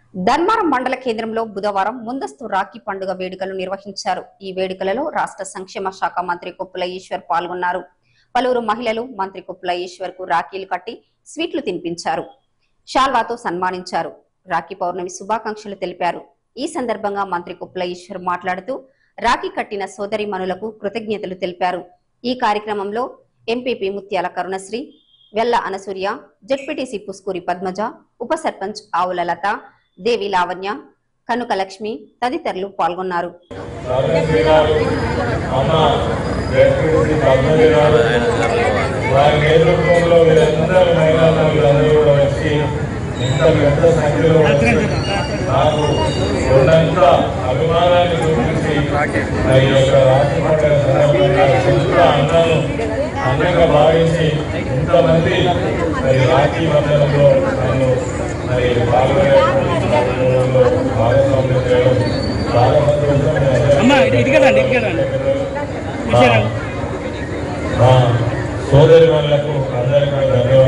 ధర్మారం మండల కేంద్రంలో బుధవారం ముందస్తు రాఖీ పండుగ వేడుకలు నిర్వహించారు ఈ వేడుకలలో రాష్ట్ర సంక్షేమ శాఖ మంత్రి కొప్పుల ఈశ్వర్ పాల్గొన్నారు పలువురు మహిళలు మంత్రి కొప్పుల ఈశ్వర్ కు రాఖీలు కట్టి స్వీట్లు తినిపించారు షాల్వాతో సన్మానించారు రాఖీ పౌర్ణమి శుభాకాంక్షలు తెలిపారు ఈ సందర్భంగా మంత్రి కొప్పుల ఈశ్వర్ మాట్లాడుతూ రాఖీ కట్టిన సోదరి మనులకు కృతజ్ఞతలు తెలిపారు ఈ కార్యక్రమంలో ఎంపీపీ ముత్యాల కరుణశ్రీ వెల్ల అనసూయ జడ్పీటీసీ పుస్కూరి పద్మజ ఉప సర్పంచ్ ఆవుల లత దేవి లావణ్య కనుక లక్ష్మి తదితరులు పాల్గొన్నారు రాజశ్రీ గారు అమ్మ జడ్పీసీ పద్మజి గారు వారి నేతృత్వంలో వీరందరూ మహిళా వీళ్ళందరూ కూడా వచ్చి ఇంత పెద్ద సంఖ్యలో వచ్చి నాకు ఉన్నంత అభిమానాన్ని చూపించి నా ఈ యొక్క రాష్ట్ర పండుగ సందర్భంగా ఎంత అన్నాను అందంగా భావించి ఇంతమంది మరి రాఖీ బంధనంలో నన్ను మరి పాల్గొనేటువంటి కార్యక్రమంలో భాగస్వామ్యం చేయడం చాలా సంతోషం మీ అందరికీ అమ్మా ఇటు ఇటుకరండి ఇటుకరండి మా- మా సోదరి వాళ్ళకు అందరికీ ధన్యవాదాలు